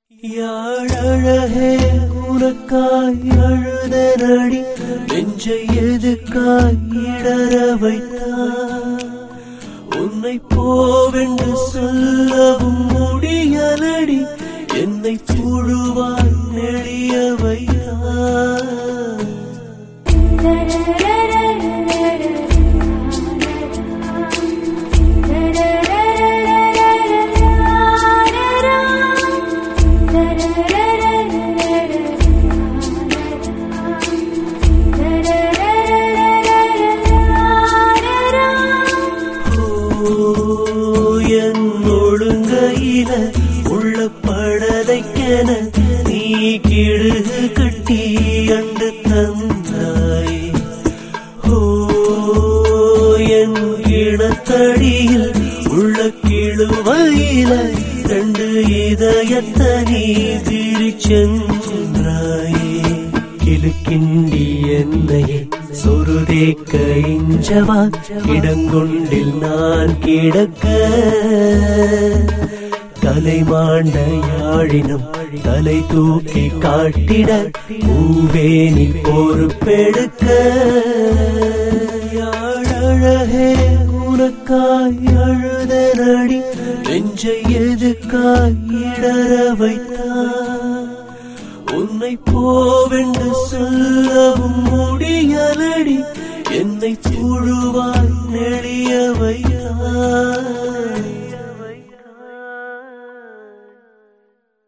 யாழழகே உனக்காய் அழுதனடி நெஞ்சை எதுக்காய் இடற வைத்தாய் உன்னை போவென்று சொல்லவும் முடியலடி என்னை புழுவாய் நெளிய வைத்தாய் என் ஒழுங்கையில உள்ள படதைக்கென நீ கிடுகு கட்டி அண்டு தந்தாய் ஓ என் கிணத்தடியில் உள்ள கிழுவையில ரெண்டு இதயத்தை நீ பிரிச்சென்றாயே கிழுக்கிண்டி என்னையே சொருதேக்க இஞ்சவா இடங்கொண்டில் நான் கிடக்க தலை மாண்ட யாழினம் தலை தூக்கி காட்டிட பூவேனி பொறுப்பெடுக்க யாழழகே உனக்காய் அழுத நடி நெஞ்சை எதுக்காய் இடற வைத்தாய் உன்னை போவென்று சொல்லவும் முடியலடி என்னை புழுவாய்